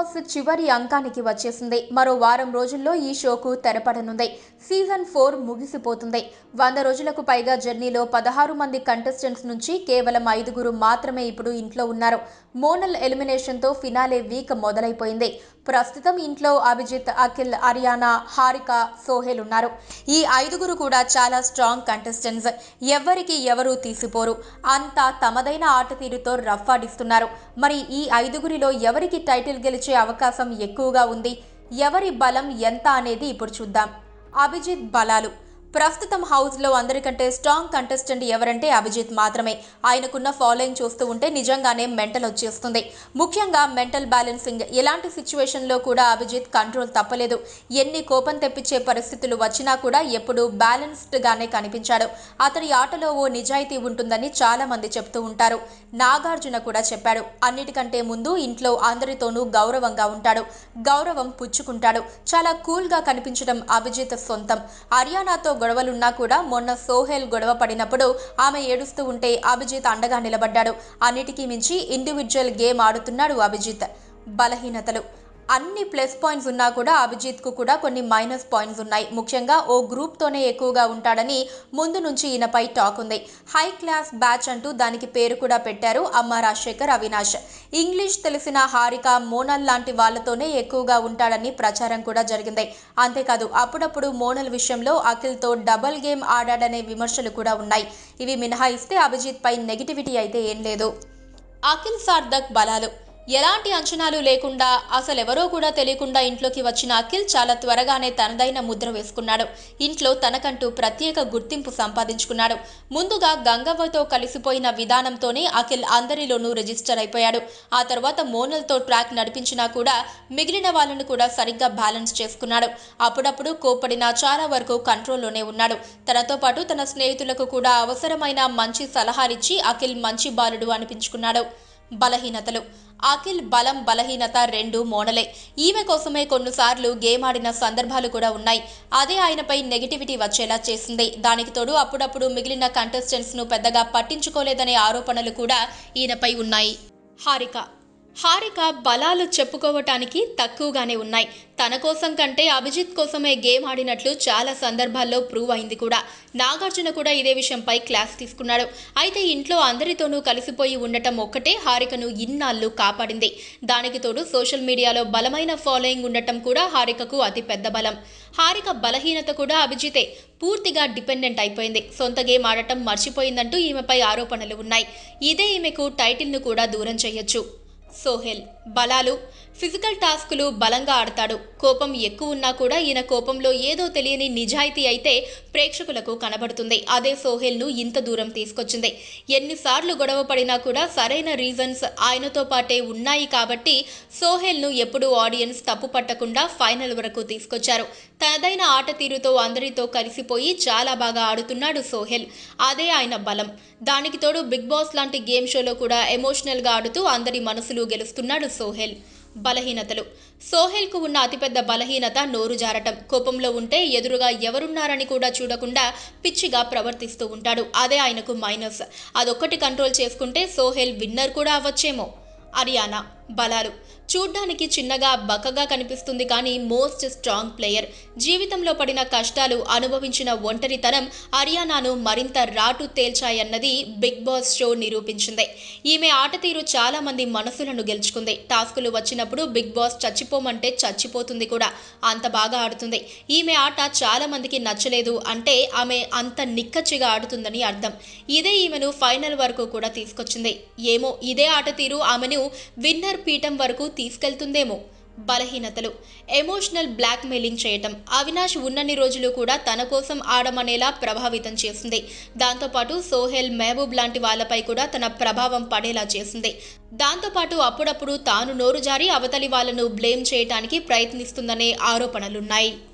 boss చివరి అంకానికి వచ్చేసింది మరో వారం రోజుల్లో ఈ షోకు తెరపడనుంది సీజన్ ఫోర్ ముగిసిపోతుంది వంద రోజులకు పైగా జర్నీలో పదహారు మంది కంటెస్టెంట్స్ నుంచి కేవలం ఐదుగురు మాత్రమే ఇప్పుడు ఇంట్లో ఉన్నారు మోనల్ ఎలిమినేషన్తో ఫినాలే వీక్ మొదలైపోయింది ప్రస్తుతం ఇంట్లో అభిజిత్ అఖిల్ అరియానా హారిక సోహెల్ ఉన్నారు ఈ ఐదుగురు కూడా చాలా స్ట్రాంగ్ కంటెస్టెంట్స్ ఎవరికి ఎవరు తీసిపోరు అంతా తమదైన ఆట తీరుతో రఫ్ ఆడిస్తున్నారు మరి ఈ ఐదుగురిలో ఎవరికి టైటిల్ గెలిచే అవకాశం ఎక్కువగా ఉంది ఎవరి బలం ఎంత అనేది ఇప్పుడు చూద్దాం అభిజిత్ బలాలు ప్రస్తుతం హౌస్లో అందరికంటే స్ట్రాంగ్ కంటెస్టెంట్ ఎవరంటే అభిజిత్ మాత్రమే ఆయనకున్న ఫాలోయింగ్ చూస్తూ ఉంటే నిజంగానే మెంటల్ వచ్చేస్తుంది ముఖ్యంగా మెంటల్ బ్యాలెన్సింగ్ ఎలాంటి సిచ్యువేషన్లో కూడా అభిజిత్ కంట్రోల్ తప్పలేదు ఎన్ని కోపం తెప్పించే పరిస్థితులు వచ్చినా కూడా ఎప్పుడూ బ్యాలెన్స్డ్గానే కనిపించాడు అతని ఆటలో ఓ నిజాయితీ ఉంటుందని చాలా మంది చెప్తూ ఉంటారు నాగార్జున కూడా చెప్పాడు అన్నిటికంటే ముందు ఇంట్లో అందరితోనూ గౌరవంగా ఉంటాడు గౌరవం పుచ్చుకుంటాడు చాలా కూల్గా కనిపించడం అభిజిత్ సొంతం హర్యానాతో గొడవలున్నా కూడా మొన్న సోహెల్ గొడవ పడినప్పుడు ఆమె ఏడుస్తూ ఉంటే అభిజిత్ అండగా నిలబడ్డాడు అన్నిటికీ మించి ఇండివిజువల్ గేమ్ ఆడుతున్నాడు అభిజిత్ బలహీనతలు అన్ని ప్లస్ పాయింట్స్ ఉన్నా కూడా అభిజిత్కు కూడా కొన్ని మైనస్ పాయింట్స్ ఉన్నాయి ముఖ్యంగా ఓ గ్రూప్తోనే ఎక్కువగా ఉంటాడని ముందు నుంచి ఈయనపై టాక్ ఉంది హై క్లాస్ బ్యాచ్ అంటూ దానికి పేరు కూడా పెట్టారు అమ్మ రాజశేఖర్ అవినాష్ ఇంగ్లీష్ తెలిసిన హారిక మోనల్ లాంటి వాళ్ళతోనే ఎక్కువగా ఉంటాడని ప్రచారం కూడా జరిగింది అంతేకాదు అప్పుడప్పుడు మోనల్ విషయంలో అఖిల్తో డబల్ గేమ్ ఆడాడనే విమర్శలు కూడా ఉన్నాయి ఇవి మినహాయిస్తే అభిజిత్ పై నెగిటివిటీ అయితే ఏం లేదు అఖిల్ సార్దక్ బలాలు ఎలాంటి అంచనాలు లేకుండా అసలెవరో కూడా తెలియకుండా ఇంట్లోకి వచ్చిన అఖిల్ చాలా త్వరగానే తనదైన ముద్ర వేసుకున్నాడు ఇంట్లో తనకంటూ ప్రత్యేక గుర్తింపు సంపాదించుకున్నాడు ముందుగా గంగవ్వతో కలిసిపోయిన విధానంతోనే అఖిల్ అందరిలోనూ రిజిస్టర్ అయిపోయాడు ఆ తర్వాత మోనల్తో ట్రాక్ నడిపించినా కూడా మిగిలిన వాళ్ళను కూడా సరిగ్గా బ్యాలెన్స్ చేసుకున్నాడు అప్పుడప్పుడు కోప్పడినా చాలా వరకు కంట్రోల్లోనే ఉన్నాడు తనతో పాటు తన స్నేహితులకు కూడా అవసరమైన మంచి సలహాలిచ్చి అఖిల్ మంచి బాలుడు అనిపించుకున్నాడు బలహీనతలు అఖిల్ బలం బలహీనత రెండు మోడలే ఈమె కోసమే కొన్నిసార్లు గేమ్ ఆడిన సందర్భాలు కూడా ఉన్నాయి అదే ఆయనపై నెగిటివిటీ వచ్చేలా చేసింది దానికి తోడు అప్పుడప్పుడు మిగిలిన కంటెస్టెంట్స్ ను పెద్దగా పట్టించుకోలేదనే ఆరోపణలు కూడా ఈయనపై ఉన్నాయి హారిక హారిక బలాలు చెప్పుకోవటానికి తక్కువగానే ఉన్నాయి తన కోసం కంటే అభిజిత్ కోసమే గేమ్ ఆడినట్లు చాలా సందర్భాల్లో ప్రూవ్ అయింది కూడా నాగార్జున కూడా ఇదే విషయంపై క్లాస్ తీసుకున్నాడు అయితే ఇంట్లో అందరితోనూ కలిసిపోయి ఉండటం ఒక్కటే హారికను ఇన్నాళ్ళు కాపాడింది దానికి తోడు సోషల్ మీడియాలో బలమైన ఫాలోయింగ్ ఉండటం కూడా హారికకు అతి పెద్ద బలం హారిక బలహీనత కూడా అభిజితే పూర్తిగా డిపెండెంట్ అయిపోయింది సొంత గేమ్ ఆడటం మర్చిపోయిందంటూ ఈమెపై ఆరోపణలు ఉన్నాయి ఇదే ఈమెకు టైటిల్ను కూడా దూరం చేయొచ్చు సోహెల్ బలాలు ఫిజికల్ టాస్కులు బలంగా ఆడతాడు కోపం ఎక్కువ ఉన్నా కూడా ఈయన కోపంలో ఏదో తెలియని నిజాయితీ అయితే ప్రేక్షకులకు కనబడుతుంది అదే సోహెల్ను ఇంత దూరం తీసుకొచ్చింది ఎన్నిసార్లు గొడవ పడినా కూడా సరైన రీజన్స్ ఆయనతో పాటే ఉన్నాయి కాబట్టి సోహెల్ను ఎప్పుడూ ఆడియన్స్ తప్పు పట్టకుండా ఫైనల్ వరకు తీసుకొచ్చారు తనదైన ఆట తీరుతో అందరితో కలిసిపోయి చాలా బాగా ఆడుతున్నాడు సోహెల్ అదే ఆయన బలం దానికి తోడు బిగ్ బాస్ లాంటి గేమ్ షోలో కూడా ఎమోషనల్గా ఆడుతూ అందరి మనసులు గెలుస్తున్నాడు సోహెల్ బలహీనతలు సోహెల్కు ఉన్న అతిపెద్ద బలహీనత నోరు జారటం కోపంలో ఉంటే ఎదురుగా ఎవరున్నారని కూడా చూడకుండా పిచ్చిగా ప్రవర్తిస్తూ ఉంటాడు అదే ఆయనకు మైనస్ అదొక్కటి కంట్రోల్ చేసుకుంటే సోహెల్ విన్నర్ కూడా అవ్వచ్చేమో అరియానా బలాలు చూడ్డానికి చిన్నగా బక్కగా కనిపిస్తుంది కానీ మోస్ట్ స్ట్రాంగ్ ప్లేయర్ జీవితంలో పడిన కష్టాలు అనుభవించిన ఒంటరితనం హర్యానాను మరింత రాటు తేల్చాయన్నది బిగ్ బాస్ షో నిరూపించింది ఈమె ఆట తీరు చాలా మంది మనసులను గెలుచుకుంది టాస్కులు వచ్చినప్పుడు బిగ్ బాస్ చచ్చిపోమంటే చచ్చిపోతుంది కూడా అంత బాగా ఆడుతుంది ఈమె ఆట చాలా మందికి నచ్చలేదు అంటే ఆమె అంత నిక్కచ్చిగా ఆడుతుందని అర్థం ఇదే ఈమెను ఫైనల్ వరకు కూడా తీసుకొచ్చింది ఏమో ఇదే ఆట తీరు ఆమెను విన్నర్ పీఠం వరకు తీసుకెళ్తుందేమో బలహీనతలు ఎమోషనల్ బ్లాక్మెయిలింగ్ చేయటం అవినాష్ ఉన్నన్ని రోజులు కూడా తన కోసం ఆడమనేలా ప్రభావితం చేసింది దాంతోపాటు సోహెల్ మహబూబ్ లాంటి వాళ్ళపై కూడా తన ప్రభావం పడేలా చేసింది దాంతోపాటు అప్పుడప్పుడు తాను నోరు జారి అవతలి వాళ్ళను బ్లేమ్ చేయటానికి ప్రయత్నిస్తుందనే ఆరోపణలున్నాయి